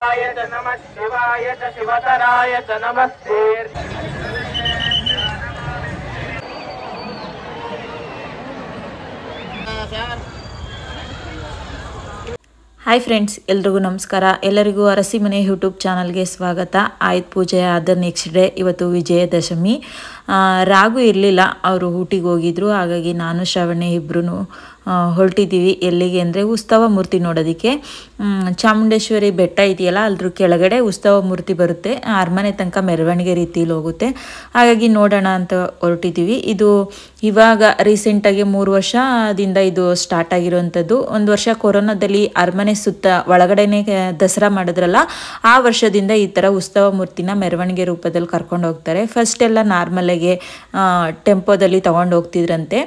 च नमः शिवाय च शिवतराय च नमस्ते ಹಾಯ್ ಫ್ರೆಂಡ್ಸ್ ಎಲ್ರಿಗೂ ನಮಸ್ಕಾರ ಎಲ್ಲರಿಗೂ ಅರಸಿ ಮನೆ ಯೂಟ್ಯೂಬ್ ಚಾನಲ್ಗೆ ಸ್ವಾಗತ ಆಯುಧ ಪೂಜೆ ಆದ ನೆಕ್ಸ್ಟ್ ಡೇ ಇವತ್ತು ವಿಜಯದಶಮಿ ಆ, ರಾಗು ಇರಲಿಲ್ಲ ಅವರು ಊಟಿಗೆ ಹೋಗಿದ್ರು ಹಾಗಾಗಿ ನಾನು ಶ್ರವಣೆ ಇಬ್ಬರೂ ಹೊರಟಿದ್ದೀವಿ ಎಲ್ಲಿಗೆ ಅಂದರೆ ಉತ್ಸವ ಮೂರ್ತಿ ನೋಡೋದಕ್ಕೆ ಮ್, ಚಾಮುಂಡೇಶ್ವರಿ ಬೆಟ್ಟ ಇದೆಯಲ್ಲ ಅದ್ರ ಕೆಳಗಡೆ ಉತ್ಸವ ಮೂರ್ತಿ ಬರುತ್ತೆ ಅರಮನೆ ತನಕ ಮೆರವಣಿಗೆ ರೀತಿಲಿ ಹೋಗುತ್ತೆ ಹಾಗಾಗಿ ನೋಡೋಣ ಅಂತ ಹೊರಟಿದ್ದೀವಿ ಇದು ಇವಾಗ ರೀಸೆಂಟಾಗಿ ಮೂರು ವರ್ಷದಿಂದ ಇದು ಸ್ಟಾರ್ಟ್ ಆಗಿರುವಂಥದ್ದು ಒಂದು ವರ್ಷ ಕೊರೋನಾದಲ್ಲಿ ಅರಮನೆ ಸುತ್ತ ಒಳಗಡೆನೆ ದಸರಾ ಮಾಡಿದ್ರಲ್ಲ ಆ ವರ್ಷದಿಂದ ಈ ಥರ ಉತ್ಸವ ಮೂರ್ತಿನ ಮೆರವಣಿಗೆ ರೂಪದಲ್ಲಿ ಕರ್ಕೊಂಡು ಹೋಗ್ತಾರೆ ಫಸ್ಟ್ ಎಲ್ಲ ನಾರ್ಮಲಾಗೆ ಟೆಂಪೋದಲ್ಲಿ ತಗೊಂಡು ಹೋಗ್ತಿದ್ರಂತೆ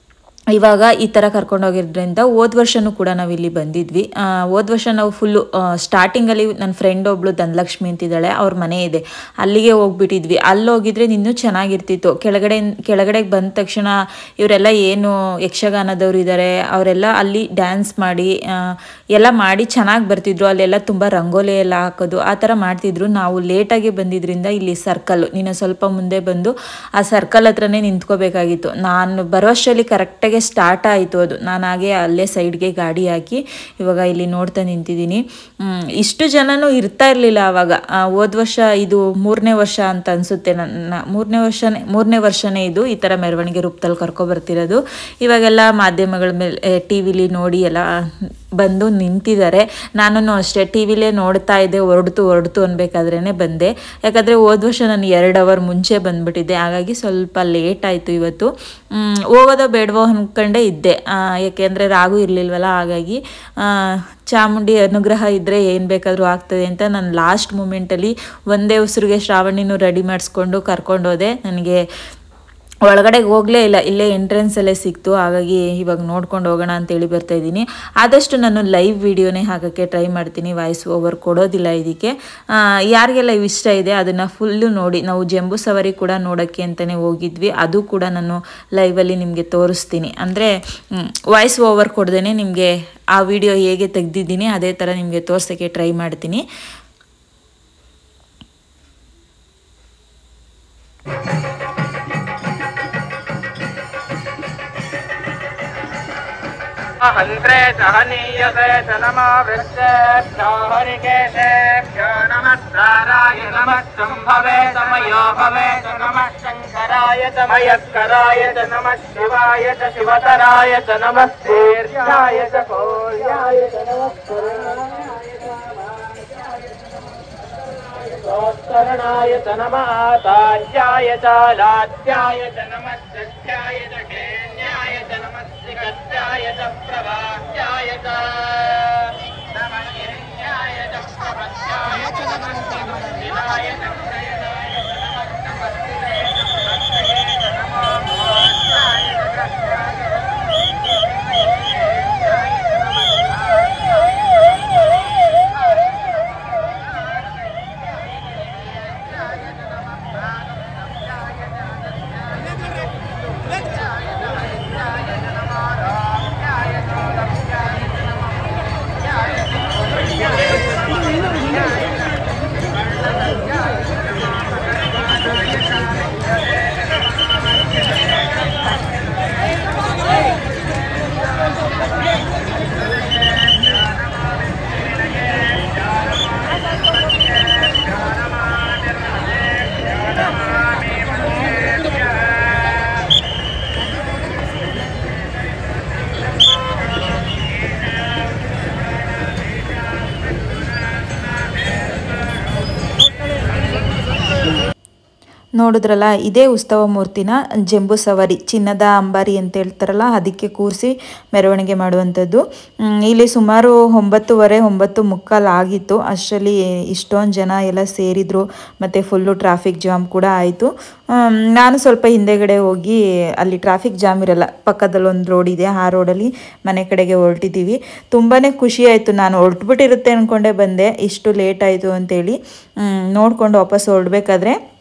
ಇವಾಗ ಈ ಥರ ಕರ್ಕೊಂಡು ಹೋಗಿರೋದ್ರಿಂದ ಹೋದ ವರ್ಷನೂ ಕೂಡ ನಾವು ಇಲ್ಲಿ ಬಂದಿದ್ವಿ ಆ, ಹೋದ ವರ್ಷ ನಾವು ಫುಲ್ಲು ಸ್ಟಾರ್ಟಿಂಗಲ್ಲಿ ನನ್ನ ಫ್ರೆಂಡ್ ಒಬ್ಳು ಧನಲಕ್ಷ್ಮಿ ಅಂತಿದ್ದಾಳೆ ಅವ್ರ ಮನೆ ಇದೆ ಅಲ್ಲಿಗೆ ಹೋಗ್ಬಿಟ್ಟಿದ್ವಿ ಅಲ್ಲಿ ಹೋಗಿದ್ರೆ ಇನ್ನೂ ಚೆನ್ನಾಗಿರ್ತಿತ್ತು ಕೆಳಗಡೆ ಕೆಳಗಡೆಗೆ ಬಂದ ತಕ್ಷಣ ಇವರೆಲ್ಲ ಏನು ಯಕ್ಷಗಾನದವ್ರು ಇದ್ದಾರೆ ಅವರೆಲ್ಲ ಅಲ್ಲಿ ಡ್ಯಾನ್ಸ್ ಮಾಡಿ ಆ, ಎಲ್ಲ ಮಾಡಿ ಚೆನ್ನಾಗಿ ಬರ್ತಿದ್ರು ಅಲ್ಲೆಲ್ಲ ತುಂಬ ರಂಗೋಲಿ ಎಲ್ಲ ಹಾಕೋದು ಆ ಥರ ಮಾಡ್ತಿದ್ರು ನಾವು ಲೇಟಾಗಿ ಬಂದಿದ್ರಿಂದ ಇಲ್ಲಿ ಸರ್ಕಲ್ ನೀನು ಸ್ವಲ್ಪ ಮುಂದೆ ಬಂದು ಆ ಸರ್ಕಲ್ ಹತ್ರನೇ ನಿಂತ್ಕೋಬೇಕಾಗಿತ್ತು ನಾನು ಬರೋಷ್ಟರಲ್ಲಿ ಕರೆಕ್ಟಾಗಿ ಸ್ಟಾರ್ಟ್ ಆಯಿತು ಅದು ನಾನು ಹಾಗೆ ಅಲ್ಲೇ ಸೈಡ್ಗೆ ಗಾಡಿ ಹಾಕಿ ಇವಾಗ ಇಲ್ಲಿ ನೋಡ್ತಾ ನಿಂತಿದ್ದೀನಿ ಹ್ಮ್, ಇಷ್ಟು ಜನನೂ ಇರ್ತಾ ಇರಲಿಲ್ಲ ಆವಾಗ ಆ, ಹೋದ್ ವರ್ಷ ಇದು ಮೂರನೇ ವರ್ಷ ಅಂತ ಅನಿಸುತ್ತೆ ನನ್ನ ಮೂರನೇ ವರ್ಷನೇ ಮೂರನೇ ವರ್ಷನೇ ಇದು ಈ ಥರ ಮೆರವಣಿಗೆ ರೂಪದಲ್ಲಿ ಕರ್ಕೊಬರ್ತಿರೋದು ಇವಾಗೆಲ್ಲ ಮಾಧ್ಯಮಗಳ ಮೇಲೆ ಟಿ ವಿಲಿ ನೋಡಿ ಎಲ್ಲ ಬಂದು ನಿಂತಿದ್ದಾರೆ ನಾನು ಅಷ್ಟೇ ಟಿ ವಿಲೇ ನೋಡ್ತಾ ಇದ್ದೆ ಹೊರಡ್ತು ಹೊರಡ್ತು ಅನ್ಬೇಕಾದ್ರೇ ಬಂದೆ ಯಾಕಂದರೆ ಹೋದ ವರ್ಷ ನಾನು ಎರಡು ಅವರ್ ಮುಂಚೆ ಬಂದ್ಬಿಟ್ಟಿದ್ದೆ ಹಾಗಾಗಿ ಸ್ವಲ್ಪ ಲೇಟ್ ಆಯಿತು ಇವತ್ತು ಮ್, ಹೋಗೋದೋ ಬೇಡವೋ ಅಂದ್ಕೊಂಡೇ ಇದ್ದೆ ಆ, ಯಾಕೆಂದರೆ ರಾಗು ಇರಲಿಲ್ವಲ್ಲ ಹಾಗಾಗಿ ಆ, ಚಾಮುಂಡಿ ಅನುಗ್ರಹ ಇದ್ದರೆ ಏನು ಬೇಕಾದರೂ ಆಗ್ತದೆ ಅಂತ ನಾನು ಲಾಸ್ಟ್ ಮೂಮೆಂಟಲ್ಲಿ ಒಂದೇ ಉಸಿರಿಗೆ ಶ್ರಾವಣಿನೂ ರೆಡಿ ಮಾಡಿಸ್ಕೊಂಡು ಕರ್ಕೊಂಡು ಹೋದೆ ನನಗೆ ಒಳಗಡೆ ಹೋಗಲೇ ಇಲ್ಲ ಇಲ್ಲೇ ಎಂಟ್ರೆನ್ಸಲ್ಲೇ ಸಿಕ್ತು ಹಾಗಾಗಿ ಇವಾಗ ನೋಡ್ಕೊಂಡು ಹೋಗೋಣ ಅಂತೇಳಿ ಬರ್ತಾ ಇದ್ದೀನಿ ಆದಷ್ಟು ನಾನು ಲೈವ್ ವಿಡಿಯೋನೇ ಹಾಕೋಕ್ಕೆ ಟ್ರೈ ಮಾಡ್ತೀನಿ ವಾಯ್ಸ್ ಓವರ್ ಕೊಡೋದಿಲ್ಲ ಇದಕ್ಕೆ ಆ, ಯಾರಿಗೆಲ್ಲ ಇವ್ ಇಷ್ಟ ಇದೆ ಅದನ್ನು ಫುಲ್ಲು ನೋಡಿ ನಾವು ಜಂಬೂ ಸವಾರಿ ಕೂಡ ನೋಡೋಕ್ಕೆ ಅಂತಲೇ ಹೋಗಿದ್ವಿ ಅದು ಕೂಡ ನಾನು ಲೈವಲ್ಲಿ ನಿಮಗೆ ತೋರಿಸ್ತೀನಿ ಅಂದರೆ ವಾಯ್ಸ್ ಓವರ್ ಕೊಡ್ದೇ ನಿಮಗೆ ಆ ವಿಡಿಯೋ ಹೇಗೆ ತೆಗ್ದಿದ್ದೀನಿ ಅದೇ ಥರ ನಿಮಗೆ ತೋರ್ಸೋಕ್ಕೆ ಟ್ರೈ ಮಾಡ್ತೀನಿ हन्त्रे सहनीयते च नमो वृत्तेभ्यो हरिकेशेभ्यो नमस्काराय नमः शम्भवे तमयो भवे च नमः शङ्कराय च मयस्कराय च नमः शिवाय च शिवतराय च नमः शीर्षाय च कौल्याय च नमः करणाय च नमः ताज्याय च लाज्याय च नमः सत्याय च घेन्याय च नमः सिगत्याय च प्रभात्याय च नमः हिरण्याय च प्रपत्याय च नमः शिवाय च क्षयणाय च नमः नमस्ते च प्रभक्तये च नमो मोक्षाय च कृष्णाय च ನೋಡಿದ್ರಲ್ಲ ಇದೇ ಉತ್ಸವ ಮೂರ್ತಿನ ಜಂಬೂ ಸವಾರಿ ಚಿನ್ನದ ಅಂಬಾರಿ ಅಂತ ಹೇಳ್ತಾರಲ್ಲ ಅದಕ್ಕೆ ಕೂರಿಸಿ ಮೆರವಣಿಗೆ ಮಾಡುವಂಥದ್ದು ಮ್, ಇಲ್ಲಿ ಸುಮಾರು ಒಂಬತ್ತುವರೆ ಒಂಬತ್ತು ಮುಕ್ಕಾಲು ಆಗಿತ್ತು ಅಷ್ಟರಲ್ಲಿ ಇಷ್ಟೊಂದು ಜನ ಎಲ್ಲ ಸೇರಿದ್ರು ಮತ್ತು ಫುಲ್ಲು ಟ್ರಾಫಿಕ್ ಜಾಮ್ ಕೂಡ ಆಯಿತು ನಾನು ಸ್ವಲ್ಪ ಹಿಂದೆಗಡೆ ಹೋಗಿ ಅಲ್ಲಿ ಟ್ರಾಫಿಕ್ ಜಾಮ್ ಇರಲ್ಲ ಪಕ್ಕದಲ್ಲಿ ಒಂದು ರೋಡ್ ಇದೆ ಆ ರೋಡಲ್ಲಿ ಮನೆ ಕಡೆಗೆ ಹೊರಟಿದ್ದೀವಿ ತುಂಬಾ ಖುಷಿ ಆಯಿತು ನಾನು ಹೊರಟ್ಬಿಟ್ಟಿರುತ್ತೆ ಅಂದ್ಕೊಂಡೇ ಬಂದೆ ಇಷ್ಟು ಲೇಟ್ ಆಯಿತು ಅಂತೇಳಿ ಮ್, ನೋಡ್ಕೊಂಡು ವಾಪಸ್ ಹೊರಡ್ಬೇಕಾದ್ರೆ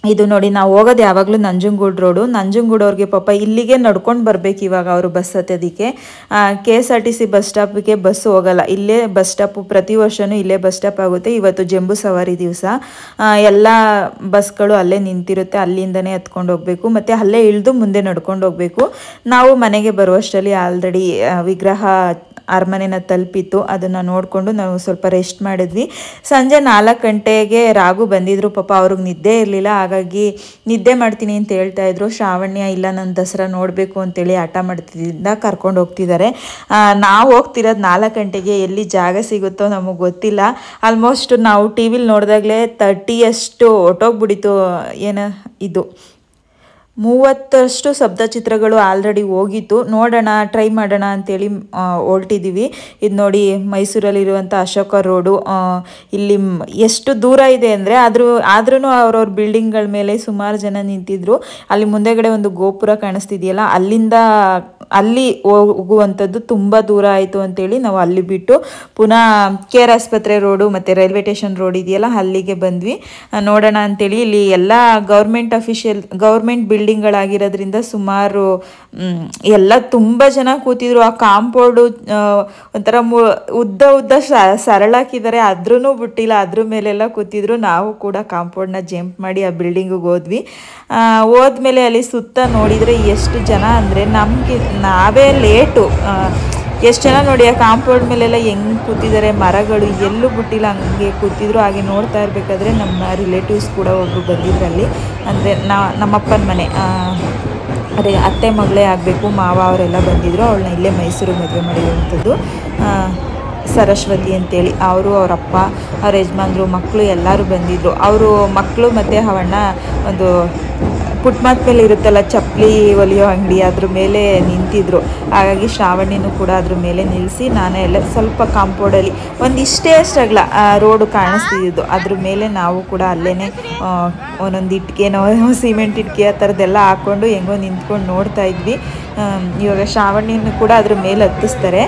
ಇದು ನೋಡಿ ನಾವು ಹೋಗೋದು ಯಾವಾಗಲೂ ನಂಜನಗೂಡು ರೋಡು ನಂಜನಗೂಡು ಅವ್ರಿಗೆ ಪಾಪ ಇಲ್ಲಿಗೆ ನಡ್ಕೊಂಡು ಬರ್ಬೇಕು ಇವಾಗ ಅವರು ಬಸ್ ಹತ್ತೋದಕ್ಕೆ K S R T C bus ಸ್ಟಾಪಿಗೆ ಬಸ್ ಹೋಗಲ್ಲ ಇಲ್ಲೇ ಬಸ್ ಸ್ಟಾಪು ಪ್ರತಿ ವರ್ಷವೂ ಇಲ್ಲೇ ಬಸ್ ಸ್ಟಾಪ್ ಆಗುತ್ತೆ ಇವತ್ತು ಜಂಬೂ ಸವಾರಿ ದಿವಸ ಎಲ್ಲ ಬಸ್ಗಳು ಅಲ್ಲೇ ನಿಂತಿರುತ್ತೆ ಅಲ್ಲಿಂದನೇ ಹತ್ಕೊಂಡು ಹೋಗಬೇಕು ಮತ್ತು ಅಲ್ಲೇ ಇಳಿದು ಮುಂದೆ ನಡ್ಕೊಂಡು ಹೋಗಬೇಕು ನಾವು ಮನೆಗೆ ಬರುವಷ್ಟರಲ್ಲಿ ಆಲ್ರೆಡಿ ವಿಗ್ರಹ ಅರಮನೆನ ತಲುಪಿತ್ತು ಅದನ್ನು ನೋಡಿಕೊಂಡು ನಾವು ಸ್ವಲ್ಪ ರೆಸ್ಟ್ ಮಾಡಿದ್ವಿ ಸಂಜೆ ನಾಲ್ಕು ಗಂಟೆಗೆ ರಾಗು ಬಂದಿದ್ರು ಪಾಪ ಅವ್ರಿಗೆ ನಿದ್ದೆ ಇರಲಿಲ್ಲ ಹಾಗಾಗಿ ನಿದ್ದೆ ಮಾಡ್ತೀನಿ ಅಂತ ಹೇಳ್ತಾ ಇದ್ರು ಶ್ರಾವಣ್ಯ ಇಲ್ಲ ನನ್ನ ದಸರಾ ನೋಡಬೇಕು ಅಂತೇಳಿ ಹಠ ಮಾಡ್ತಿದ್ದ ಕರ್ಕೊಂಡು ಹೋಗ್ತಿದ್ದಾರೆ ನಾವು ಹೋಗ್ತಿರೋದು ನಾಲ್ಕು ಗಂಟೆಗೆ ಎಲ್ಲಿ ಜಾಗ ಸಿಗುತ್ತೋ ನಮಗೆ ಗೊತ್ತಿಲ್ಲ ಆಲ್ಮೋಸ್ಟ್ ನಾವು ಟಿ ವಿಲಿ ನೋಡಿದಾಗಲೇ ತರ್ಟಿಯಷ್ಟು ಹೊಟ್ಟೋಗ್ಬಿಡಿತು ಏನು ಇದು ಮೂವತ್ತಷ್ಟು ಶಬ್ದ ಚಿತ್ರಗಳು ಆಲ್ರೆಡಿ ಹೋಗಿತ್ತು ನೋಡೋಣ ಟ್ರೈ ಮಾಡೋಣ ಅಂತೇಳಿ ಆ, ಹೊರಟಿದ್ದೀವಿ ಇದು ನೋಡಿ ಮೈಸೂರಲ್ಲಿರುವಂಥ ಅಶೋಕ ರೋಡು ಆ, ಇಲ್ಲಿ ಮ್- ಎಷ್ಟು ದೂರ ಇದೆ ಅಂದರೆ ಆದ್ರೂ ಆದ್ರೂ ಅವ್ರವ್ರ ಬಿಲ್ಡಿಂಗ್ಗಳ ಮೇಲೆ ಸುಮಾರು ಜನ ನಿಂತಿದ್ರು ಅಲ್ಲಿ ಮುಂದೆಗಡೆ ಒಂದು ಗೋಪುರ ಕಾಣಿಸ್ತಿದೆಯಲ್ಲ ಅಲ್ಲಿಂದ ಅಲ್ಲಿ ಹೋಗುವಂಥದ್ದು ತುಂಬ ದೂರ ಆಯಿತು ಅಂತೇಳಿ ನಾವು ಅಲ್ಲಿ ಬಿಟ್ಟು ಪುನಃ ಕೆ ಆರ್ ಆಸ್ಪತ್ರೆ ರೋಡು ಮತ್ತು ರೈಲ್ವೆ ಸ್ಟೇಷನ್ ರೋಡ್ ಇದೆಯಲ್ಲ ಅಲ್ಲಿಗೆ ಬಂದ್ವಿ ಆ, ನೋಡೋಣ ಅಂತೇಳಿ ಇಲ್ಲಿ ಎಲ್ಲ ಗೌರ್ಮೆಂಟ್ ಅಫಿಷಿಯಲ್ ಗೌರ್ಮೆಂಟ್ ಬಿಲ್ಡಿಂಗ್ಗಳಾಗಿರೋದ್ರಿಂದ ಸುಮಾರು ಮ್, ಎಲ್ಲ ತುಂಬ ಜನ ಕೂತಿದ್ರು ಆ ಕಾಂಪೌಂಡು ಒಂಥರ ಮು ಉದ್ದ ಉದ್ದ ಸ- ಸರಳಾಕಿದ್ದಾರೆ ಆದ್ರೂ ಬಿಟ್ಟಿಲ್ಲ ಅದ್ರ ಮೇಲೆಲ್ಲ ಕೂತಿದ್ರು ನಾವು ಕೂಡ ಕಾಂಪೌಂಡ್ನ ಜಂಪ್ ಮಾಡಿ ಆ ಬಿಲ್ಡಿಂಗಿಗೆ ಹೋದ್ವಿ ಆ, ಹೋದ್ಮೇಲೆ ಅಲ್ಲಿ ಸುತ್ತ ನೋಡಿದರೆ ಎಷ್ಟು ಜನ ಅಂದರೆ ನಮಗೆ ನಾವೇ ಲೇಟು ಎಷ್ಟು ಜನ ನೋಡಿ ಆ ಕಾಂಪೌಂಡ್ ಮೇಲೆಲ್ಲ ಹೆಂಗೆ ಕೂತಿದ್ದಾರೆ ಮರಗಳು ಎಲ್ಲೂ ಬಿಟ್ಟಿಲ್ಲ ಹಂಗೆ ಕೂತಿದ್ರು ಹಾಗೆ ನೋಡ್ತಾ ಇರಬೇಕಾದ್ರೆ ನಮ್ಮ ರಿಲೇಟಿವ್ಸ್ ಕೂಡ ಒಬ್ಬರು ಬಂದಿದ್ರು ಅಲ್ಲಿ ಅಂದರೆ ನಾ ನಮ್ಮಪ್ಪನ ಮನೆ ಆ, ಅದೇ ಅತ್ತೆ ಮಗಳೇ ಆಗಬೇಕು ಮಾವ ಅವರೆಲ್ಲ ಬಂದಿದ್ರು ಅವಳನ್ನ ಇಲ್ಲೇ ಮೈಸೂರು ಮದುವೆ ಮಾಡಿರುವಂಥದ್ದು ಆ, ಸರಸ್ವತಿ ಅಂತೇಳಿ ಅವರು ಅವರಪ್ಪ ಅವ್ರ ಯಜಮಾನ್ರು ಮಕ್ಕಳು ಎಲ್ಲರೂ ಬಂದಿದ್ರು ಅವರು ಮಕ್ಕಳು ಮತ್ತು ಅವಣ್ಣ ಒಂದು ಪುಟ್ಮಾತ್ ಮೇಲೆ ಇರುತ್ತಲ್ಲ ಚಪ್ಪಲಿ ಹೊಲಿಯೋ ಅಂಗಡಿ ಅದ್ರ ಮೇಲೆ ನಿಂತಿದ್ರು ಹಾಗಾಗಿ ಶ್ರಾವಣಿನೂ ಕೂಡ ಅದ್ರ ಮೇಲೆ ನಿಲ್ಲಿಸಿ ನಾನೇ ಎಲ್ಲ ಸ್ವಲ್ಪ ಕಾಂಪೌಂಡಲ್ಲಿ ಒಂದಿಷ್ಟೇ ಅಷ್ಟಾಗಲ್ಲ ರೋಡು ಕಾಣಿಸ್ತಿದ್ದು ಅದ್ರ ಮೇಲೆ ನಾವು ಕೂಡ ಅಲ್ಲೇ ಒಂದೊಂದು ಇಟ್ಕೆನೋ ಸಿಮೆಂಟ್ ಇಟ್ಕೆ ಆ ಥರದ್ದೆಲ್ಲ ಹಾಕ್ಕೊಂಡು ಹೆಂಗೋ ನಿಂತ್ಕೊಂಡು ನೋಡ್ತಾ ಇದ್ವಿ ಆಮ್, ಇವಾಗ ಶ್ರಾವಣಿನೂ ಕೂಡ ಅದ್ರ ಮೇಲೆ ಹತ್ತಿಸ್ತಾರೆ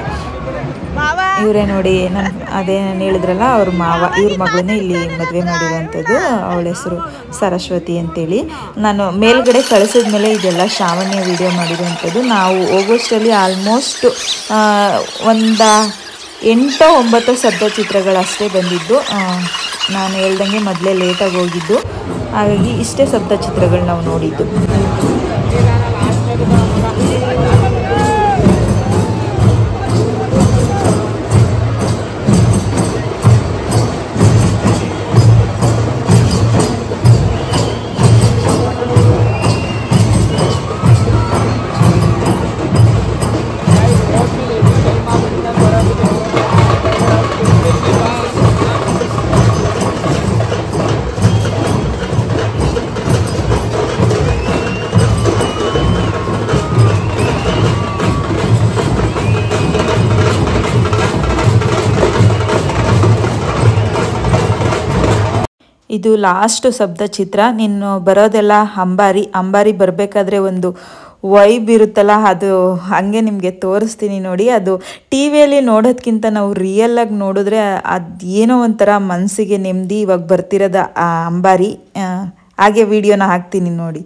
ಇವರೇ ನೋಡಿ ನಾನು ಅದೇ ನಾನು ಹೇಳಿದ್ರಲ್ಲ ಅವ್ರ ಮಾವ ಇವ್ರ ಮಗಳನ್ನೇ ಇಲ್ಲಿ ಮದುವೆ ಮಾಡಿರುವಂಥದ್ದು ಅವಳ ಹೆಸರು ಸರಸ್ವತಿ ಅಂತೇಳಿ ನಾನು ಮೇಲ್ಗಡೆ ಕಳಿಸಿದ ಮೇಲೆ ಇದೆಲ್ಲ ಶ್ರಾವಣ್ಯ ವಿಡಿಯೋ ಮಾಡಿರುವಂಥದ್ದು ನಾವು ಹೋಗೋಷ್ಟರಲ್ಲಿ ಆಲ್ಮೋಸ್ಟ್ ಒಂದು ಎಂಟೋ ಒಂಬತ್ತು ಶಬ್ದ ಚಿತ್ರಗಳಷ್ಟೇ ಬಂದಿದ್ದು ಆ, ನಾನು ಹೇಳ್ದಂಗೆ ಮೊದಲೇ ಲೇಟಾಗಿ ಹೋಗಿದ್ದು ಹಾಗಾಗಿ ಇಷ್ಟೇ ಶಬ್ದ ಚಿತ್ರಗಳು ನಾವು ನೋಡಿದ್ದು ಇದು ಲಾಸ್ಟ್ ಶಬ್ದ ಚಿತ್ರ ನೀನು ಬರೋದೆಲ್ಲ ಅಂಬಾರಿ ಅಂಬಾರಿ ಬರಬೇಕಾದ್ರೆ ಒಂದು ವೈಬ್ ಇರುತ್ತಲ್ಲ ಅದು ಹಾಗೆ ನಿಮಗೆ ತೋರಿಸ್ತೀನಿ ನೋಡಿ ಅದು ಟಿ ವಿಯಲ್ಲಿ ನೋಡೋದ್ಕಿಂತ ನಾವು ರಿಯಲಾಗಿ ನೋಡಿದ್ರೆ ಅದು ಏನೋ ಒಂಥರ ಮನಸ್ಸಿಗೆ ನೆಮ್ಮದಿ ಇವಾಗ ಬರ್ತಿರೋದ ಆ ಅಂಬಾರಿ ಆ, ಹಾಗೆ ವಿಡಿಯೋನ ಹಾಕ್ತೀನಿ ನೋಡಿ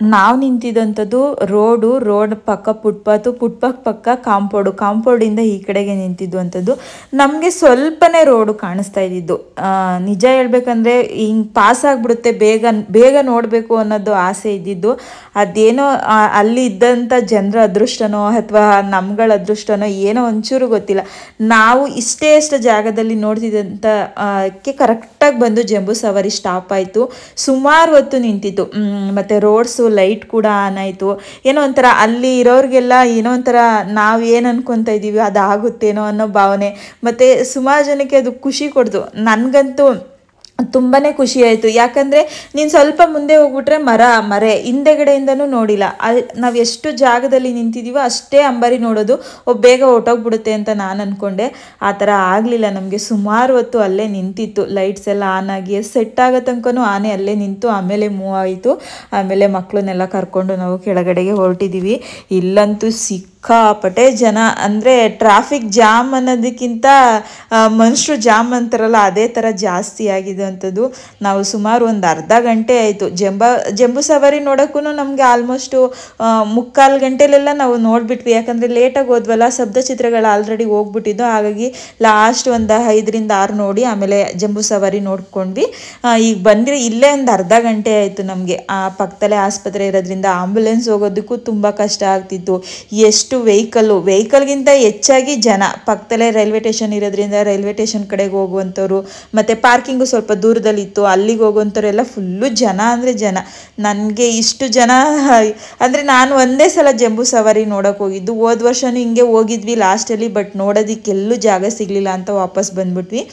ನಾವು ನಿಂತಿದ್ದಂಥದ್ದು ರೋಡು ರೋಡ್ ಪಕ್ಕ ಫುಟ್ಪಾತು ಫುಟ್ಪಾತ್ ಪಕ್ಕ ಕಾಂಪೌಂಡು ಕಾಂಪೌಂಡಿಂದ ಈ ಕಡೆಗೆ ನಿಂತಿದ್ದು ಅಂಥದ್ದು ನಮಗೆ ಸ್ವಲ್ಪನೇ ರೋಡು ಕಾಣಿಸ್ತಾ ಇದ್ದಿದ್ದು ಆ, ನಿಜ ಹೇಳ್ಬೇಕಂದ್ರೆ ಹಿಂಗೆ ಪಾಸ್ ಆಗಿಬಿಡುತ್ತೆ ಬೇಗ ಬೇಗ ನೋಡಬೇಕು ಅನ್ನೋದು ಆಸೆ ಇದ್ದಿದ್ದು ಅದೇನೋ ಆ, ಅಲ್ಲಿ ಇದ್ದಂಥ ಜನರ ಅದೃಷ್ಟನೋ ಅಥವಾ ನಮ್ಗಳ ಅದೃಷ್ಟನೋ ಏನೋ ಒಂಚೂರು ಗೊತ್ತಿಲ್ಲ ನಾವು ಇಷ್ಟೇ ಇಷ್ಟು ಜಾಗದಲ್ಲಿ ನೋಡ್ತಿದ್ದಂಥ ಆ, ಕ್ಕೆ ಕರೆಕ್ಟಾಗಿ ಬಂದು ಜಂಬೂ ಸವಾರಿ ಸ್ಟಾಪ್ ಆಯಿತು ಸುಮಾರು ಹೊತ್ತು ನಿಂತಿತ್ತು ಮ್, ಮತ್ತೆ ರೋಡ್ಸು ಲೈಟ್ ಕೂಡ ಆನ್ ಆಯಿತು ಏನೋ ಒಂಥರ ಅಲ್ಲಿ ಇರೋರಿಗೆಲ್ಲ ಏನೋ ಒಂಥರ ನಾವು ಏನು ಅನ್ಕೊತಾ ಇದ್ದೀವಿ ಅದಾಗುತ್ತೇನೋ ಅನ್ನೋ ಭಾವನೆ ಮತ್ತು ಸುಮಾರು ಜನಕ್ಕೆ ಅದು ಖುಷಿ ಕೊಡ್ತು ನನಗಂತೂ ತುಂಬಾ ಖುಷಿ ಆಯಿತು ಯಾಕಂದರೆ ನೀನು ಸ್ವಲ್ಪ ಮುಂದೆ ಹೋಗ್ಬಿಟ್ರೆ ಮರ ಮರೆ ಹಿಂದೆಗಡೆಯಿಂದನೂ ನೋಡಿಲ್ಲ ಅಲ್ಲಿ ನಾವು ಎಷ್ಟು ಜಾಗದಲ್ಲಿ ನಿಂತಿದ್ದೀವೋ ಅಷ್ಟೇ ಅಂಬಾರಿ ನೋಡೋದು ಒಬ್ಬ ಬೇಗ ಹೊಟ್ಟೋಗ್ಬಿಡುತ್ತೆ ಅಂತ ನಾನು ಅಂದ್ಕೊಂಡೆ ಆ ಥರ ಆಗಲಿಲ್ಲ ನಮಗೆ ಸುಮಾರು ಹೊತ್ತು ಅಲ್ಲೇ ನಿಂತಿತ್ತು ಲೈಟ್ಸ್ ಎಲ್ಲ ಆನ್ ಆಗಿ ಸೆಟ್ ಆಗೋ ತನಕನೂ ಆನೆ ಅಲ್ಲೇ ನಿಂತು ಆಮೇಲೆ ಮೂವ್ ಆಯಿತು ಆಮೇಲೆ ಮಕ್ಕಳನ್ನೆಲ್ಲ ಕರ್ಕೊಂಡು ನಾವು ಕೆಳಗಡೆಗೆ ಹೊರಟಿದ್ದೀವಿ ಇಲ್ಲಂತೂ ಸಿಕ್ಕಾಪಟ್ಟೆ ಜನ ಅಂದರೆ ಟ್ರಾಫಿಕ್ ಜಾಮ್ ಅನ್ನೋದಕ್ಕಿಂತ ಮನುಷ್ಯರು ಜಾಮ್ ಅಂತಾರಲ್ಲ ಅದೇ ಥರ ಜಾಸ್ತಿ ಆಗಿದೆ ಅಂಥದ್ದು ನಾವು ಸುಮಾರು ಒಂದು ಅರ್ಧ ಗಂಟೆ ಆಯಿತು ಜಂಬ ಜಂಬೂ ಸವಾರಿ ನೋಡೋಕ್ಕೂ ನಮಗೆ ಆಲ್ಮೋಸ್ಟು ಮುಕ್ಕಾಲು ಗಂಟೆಲೆಲ್ಲ ನಾವು ನೋಡಿಬಿಟ್ವಿ ಯಾಕಂದರೆ ಲೇಟಾಗಿ ಹೋದ್ವಲ್ಲ ಶಬ್ದಚಿತ್ರಗಳು ಆಲ್ರೆಡಿ ಹೋಗ್ಬಿಟ್ಟಿದ್ದು ಹಾಗಾಗಿ ಲಾಸ್ಟ್ ಒಂದು ಐದರಿಂದ ಆರು ನೋಡಿ ಆಮೇಲೆ ಜಂಬೂ ಸವಾರಿ ನೋಡ್ಕೊಂಡ್ವಿ ಆ, ಈಗ ಬಂದರೆ ಇಲ್ಲೇ ಒಂದು ಅರ್ಧ ಗಂಟೆ ಆಯಿತು ನಮಗೆ ಆ ಪಕ್ಕದಲ್ಲೇ ಆಸ್ಪತ್ರೆ ಇರೋದ್ರಿಂದ ಆಂಬುಲೆನ್ಸ್ ಹೋಗೋದಕ್ಕೂ ತುಂಬ ಕಷ್ಟ ಆಗ್ತಿತ್ತು ಎಷ್ಟು ವೆಹಿಕಲ್ಲು ವೆಹಿಕಲ್ಗಿಂತ ಹೆಚ್ಚಾಗಿ ಜನ ಪಕ್ಕದಲ್ಲೇ ರೈಲ್ವೆ ಸ್ಟೇಷನ್ ಇರೋದ್ರಿಂದ ರೈಲ್ವೆ ಸ್ಟೇಷನ್ ಕಡೆಗೆ ಹೋಗುವಂಥವ್ರು ಮತ್ತು ಪಾರ್ಕಿಂಗು ಸ್ವಲ್ಪ ದೂರದಲ್ಲಿತ್ತು ಅಲ್ಲಿಗೆ ಹೋಗುವಂಥವ್ರೆಲ್ಲ ಫುಲ್ಲು ಜನ ಅಂದರೆ ಜನ ನನಗೆ ಇಷ್ಟು ಜನ ಅಂದರೆ ನಾನು ಒಂದೇ ಸಲ ಜಂಬೂ ಸವಾರಿ ನೋಡೋಕೆ ಹೋಗಿದ್ದು ಹೋದ ವರ್ಷನೂ ಹಿಂಗೆ ಹೋಗಿದ್ವಿ ಲಾಸ್ಟಲ್ಲಿ ಬಟ್ ನೋಡೋದಕ್ಕೆಲ್ಲೂ ಜಾಗ ಸಿಗಲಿಲ್ಲ ಅಂತ ವಾಪಸ್ ಬಂದ್ಬಿಟ್ವಿ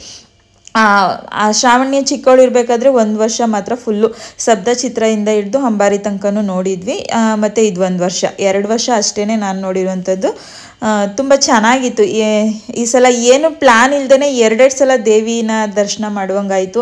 ಆ ಆ ಶ್ರಾವಣ್ಯ ಚಿಕ್ಕವಳು ಇರಬೇಕಾದ್ರೆ ಒಂದು ವರ್ಷ ಮಾತ್ರ ಫುಲ್ಲು ಶಬ್ದಚಿತ್ರದಿಂದ ಹಿಡಿದು ಅಂಬಾರಿ ತನಕನೂ ನೋಡಿದ್ವಿ ಆ, ಮತ್ತೆ ಇದು ಒಂದು ವರ್ಷ ಎರಡು ವರ್ಷ ಅಷ್ಟೇ ನಾನು ನೋಡಿರುವಂಥದ್ದು ತುಂಬ ಚೆನ್ನಾಗಿತ್ತು ಏ- ಈ ಸಲ ಏನು ಪ್ಲ್ಯಾನ್ ಇಲ್ದೇ ಎರಡೆರಡು ಸಲ ದೇವಿನ ದರ್ಶನ ಮಾಡುವಂಗಾಯಿತು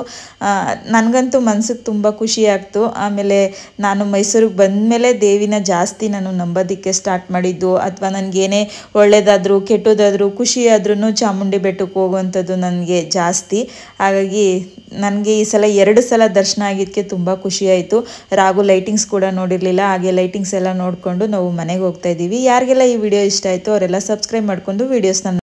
ನನಗಂತೂ ಮನ್ಸಿಗೆ ತುಂಬ ಖುಷಿ ಆಗ್ತು ಆಮೇಲೆ ನಾನು ಮೈಸೂರಿಗೆ ಬಂದಮೇಲೆ ದೇವಿನ ಜಾಸ್ತಿ ನಾನು ನಂಬೋದಕ್ಕೆ ಸ್ಟಾರ್ಟ್ ಮಾಡಿದ್ದು ಅಥವಾ ನನಗೇನೇ ಒಳ್ಳೇದಾದರೂ ಕೆಟ್ಟದಾದರೂ ಖುಷಿ ಆದ್ರೂ ಚಾಮುಂಡಿ ಬೆಟ್ಟಕ್ಕೆ ಹೋಗುವಂಥದ್ದು ನನಗೆ ಜಾಸ್ತಿ ಹಾಗಾಗಿ ನನಗೆ ಈ ಸಲ ಎರಡು ಸಲ ದರ್ಶನ ಆಗಿದ್ದಕ್ಕೆ ತುಂಬ ಖುಷಿ ಆಯಿತು ರಾಗು ಲೈಟಿಂಗ್ಸ್ ಕೂಡ ನೋಡಿರಲಿಲ್ಲ ಹಾಗೆ ಲೈಟಿಂಗ್ಸ್ ಎಲ್ಲ ನೋಡಿಕೊಂಡು ನಾವು ಮನೆಗೆ ಹೋಗ್ತಾ ಇದ್ದೀವಿ ಯಾರಿಗೆಲ್ಲ ಈ ವಿಡಿಯೋ ಇಷ್ಟ ಆಯಿತು ಅವರೆಲ್ಲ ಸಬ್ಸ್ಕ್ರೈಬ್ ಮಾಡಿಕೊಂಡು ವೀಡಿಯೋಸ್ನ